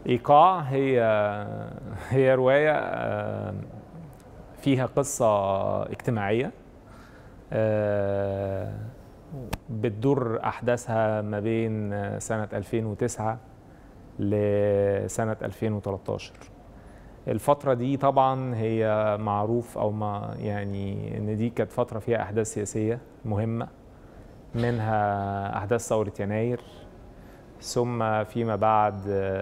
ايقاع هي هي روايه فيها قصه اجتماعيه بتدور احداثها ما بين سنه 2009 لسنه 2013 الفترة دي طبعا هي معروف او ما يعني ان دي كانت فترة فيها احداث سياسية مهمة منها احداث ثورة يناير ثم فيما بعد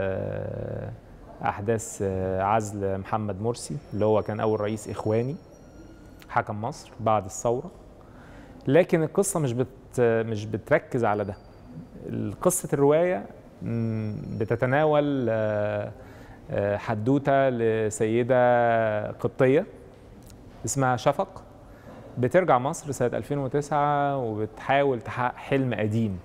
احداث عزل محمد مرسي اللي هو كان اول رئيس اخواني حكم مصر بعد الثورة لكن القصة مش بت مش بتركز على ده قصة الرواية بتتناول حدوته لسيده قبطيه اسمها شفق بترجع مصر سنه 2009 وبتحاول تحقق حلم قديم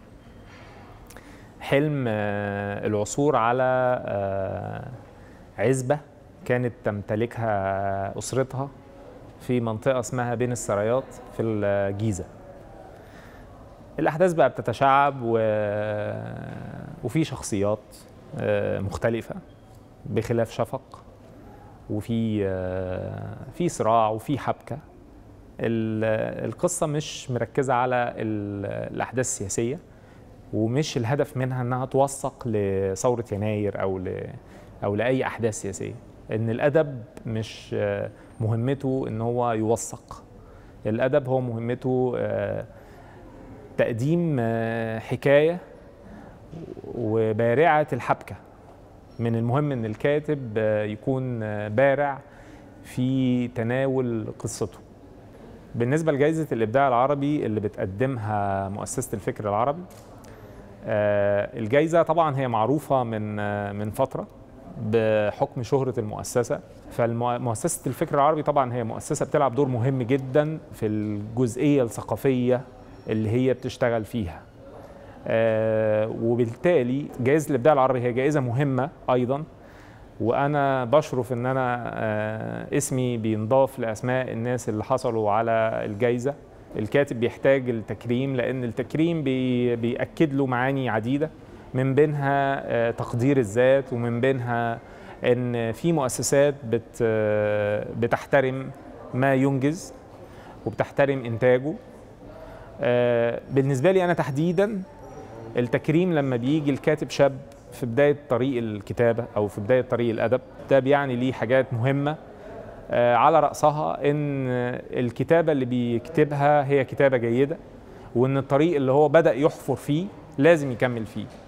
حلم العثور على عزبه كانت تمتلكها اسرتها في منطقه اسمها بين السرايات في الجيزه الاحداث بقى بتتشعب و... وفي شخصيات مختلفه بخلاف شفق وفي في صراع وفي حبكه القصه مش مركزه على الاحداث السياسيه ومش الهدف منها انها توثق لثوره يناير او ل او لاي احداث سياسيه ان الادب مش مهمته ان هو يوثق الادب هو مهمته تقديم حكايه وبارعه الحبكه من المهم ان الكاتب يكون بارع في تناول قصته بالنسبه لجائزه الابداع العربي اللي بتقدمها مؤسسه الفكر العربي الجائزه طبعا هي معروفه من من فتره بحكم شهره المؤسسه فمؤسسه الفكر العربي طبعا هي مؤسسه بتلعب دور مهم جدا في الجزئيه الثقافيه اللي هي بتشتغل فيها آه وبالتالي جائزه الابداع العربي هي جائزه مهمه ايضا وانا بشرف ان انا آه اسمي بينضاف لاسماء الناس اللي حصلوا على الجائزه الكاتب بيحتاج التكريم لان التكريم بي بياكد له معاني عديده من بينها آه تقدير الذات ومن بينها ان في مؤسسات بت بتحترم ما ينجز وبتحترم انتاجه بالنسبه لي انا تحديدا التكريم لما بيجي الكاتب شاب في بداية طريق الكتابة أو في بداية طريق الأدب ده بيعني ليه حاجات مهمة على رأسها إن الكتابة اللي بيكتبها هي كتابة جيدة وإن الطريق اللي هو بدأ يحفر فيه لازم يكمل فيه